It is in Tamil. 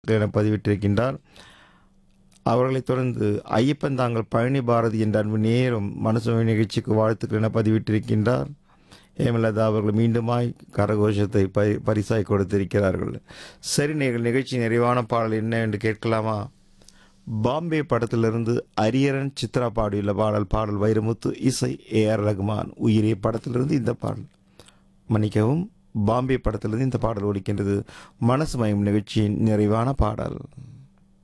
என பதிவிட்டிருக்கின்றார் அவர்களைத் தொடர்ந்து ஐயப்பன் தாங்கள் பழனி பாரதி என்ற அன்பு நேரும் மனசுமை நிகழ்ச்சிக்கு வாழ்த்துக்கள் என பதிவிட்டிருக்கின்றார் ஹேமலதா அவர்கள் மீண்டுமாய் கரகோஷத்தை பரி பரிசாய் கொடுத்திருக்கிறார்கள் சரி நீங்கள் நிகழ்ச்சி நிறைவான பாடல் என்ன என்று கேட்கலாமா பாம்பே படத்திலிருந்து அரியரன் சித்ரா பாடியுள்ள பாடல் பாடல் வைரமுத்து இசை ஏ ஆர் ரகுமான் உயிரே படத்திலிருந்து இந்த பாடல் மன்னிக்கவும் பாம்பே படத்திலிருந்து இந்த பாடல் ஒலிக்கின்றது மனசு மயம் நிகழ்ச்சியின் நிறைவான பாடல்